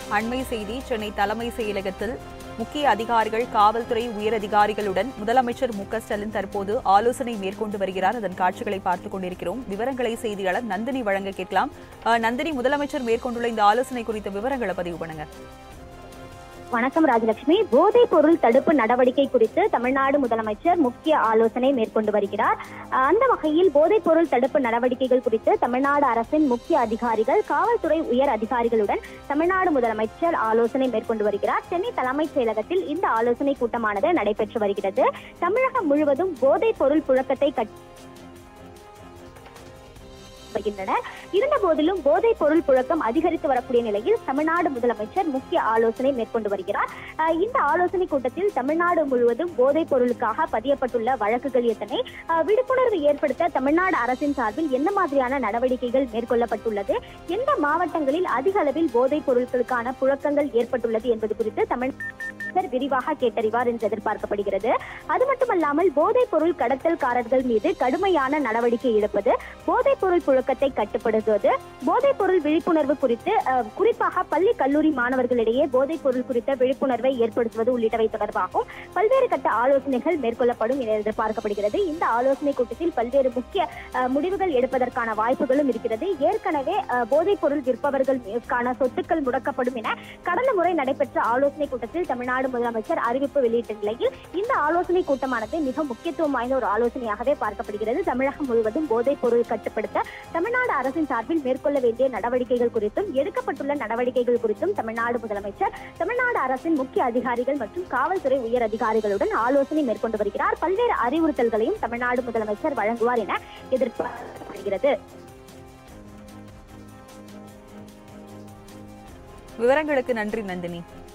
அண்மை செய்தி சென்னை தலைமை செயலகத்தில் முக்கிய அதிகாரிகள் காவல்துறை உயரதிகாரிகளுடன் முதலமைச்சர் மு க ஸ்டாலின் தற்போது ஆலோசனை மேற்கொண்டு வருகிறார் அதன் காட்சிகளை பார்த்துக் கொண்டிருக்கிறோம் விவரங்களை செய்தியாளர் நந்தினி வழங்க கேட்கலாம் அஹ், நந்தினி முதலமைச்சர் மேற்கொண்டுள்ள இந்த ஆலோசனை குறித்த விவரங்களை பதிவு பண்ணுங்க வணக்கம் ராஜலட்சுமி போதைப் பொருள் தடுப்பு நடவடிக்கை குறித்து தமிழ்நாடு முதலமைச்சர் முக்கிய ஆலோசனை மேற்கொண்டு வருகிறார் அஹ் அந்த வகையில் போதைப் பொருள் தடுப்பு நடவடிக்கைகள் குறித்து தமிழ்நாடு அரசின் முக்கிய அதிகாரிகள் காவல்துறை உயர் அதிகாரிகளுடன் தமிழ்நாடு முதலமைச்சர் ஆலோசனை மேற்கொண்டு வருகிறார் சென்னை தலைமைச் செயலகத்தில் இந்த ஆலோசனை கூட்டமானது நடைபெற்று வருகிறது தமிழகம் முழுவதும் போதைப் பொருள் புழக்கத்தை கட் வருகின்றனர் இருந்த போதிலும் போதைப் பொருள் புழக்கம் அதிகரித்து வரக்கூடிய நிலையில் தமிழ்நாடு முதலமைச்சர் முக்கிய ஆலோசனை மேற்கொண்டு வருகிறார் அஹ் இந்த ஆலோசனை கூட்டத்தில் தமிழ்நாடு முழுவதும் போதைப் பொருளுக்காக பதியப்பட்டுள்ள வழக்குகள் எத்தனை அஹ் விழிப்புணர்வு ஏற்படுத்த தமிழ்நாடு அரசின் சார்பில் என்ன மாதிரியான நடவடிக்கைகள் மேற்கொள்ளப்பட்டுள்ளது எந்த மாவட்டங்களில் அதிக அளவில் போதைப் பொருட்களுக்கான புழக்கங்கள் ஏற்பட்டுள்ளது என்பது குறித்து தமிழ் விரிவாக கேட்டறிவார் என்று எதிர்பார்க்கப்படுகிறது அது மட்டுமல்லாமல் போதைப் பொருள் கடத்தல்காரர்கள் மீது கடுமையான நடவடிக்கை எடுப்பது போதைப் பொருள் புழக்கத்தை கட்டுப்படுத்துவது போதைப் பொருள் விழிப்புணர்வு குறித்து அஹ், குறிப்பாக பள்ளி கல்லூரி மாணவர்களிடையே போதைப் பொருள் குறித்த விழிப்புணர்வை ஏற்படுத்துவது உள்ளிட்டவை தொடர்பாகவும் பல்வேறு கட்ட ஆலோசனைகள் மேற்கொள்ளப்படும் என எதிர்பார்க்கப்படுகிறது இந்த ஆலோசனை கூட்டத்தில் பல்வேறு முக்கிய அஹ், முடிவுகள் எடுப்பதற்கான வாய்ப்புகளும் இருக்கிறது ஏற்கனவே அஹ், போதைப் பொருள் விற்பவர்களுக்கான சொத்துக்கள் முடக்கப்படும் என கடந்த முறை நடைபெற்ற ஆலோசனை கூட்டத்தில் தமிழ்நாடு முதலமைச்சர் அறிவிப்பு வெளியிட்ட நிலையில் இந்த ஆலோசனை கூட்டமானது மிக முக்கியத்துவம் வாய்ந்த ஒரு ஆலோசனையாகவே பார்க்கப்படுகிறது தமிழகம் முழுவதும் போதைப் பொருள் கட்டுப்படுத்த தமிழ்நாடு அரசின் சார்பில் மேற்கொள்ள வேண்டிய நடவடிக்கைகள் குறித்தும் எடுக்கப்பட்டுள்ள நடவடிக்கைகள் குறித்தும் தமிழ்நாடு முதலமைச்சர் தமிழ்நாடு அரசின் முக்கிய அதிகாரிகள் மற்றும் காவல்துறை உயர் அதிகாரிகளுடன் ஆலோசனை மேற்கொண்டு வருகிறார் பல்வேறு அறிவுறுத்தல்களையும் தமிழ்நாடு முதலமைச்சர் வழங்குவார் என எதிர்பார்க்கப்படுகிறது விவரங்களுக்கு நன்றி நந்தினி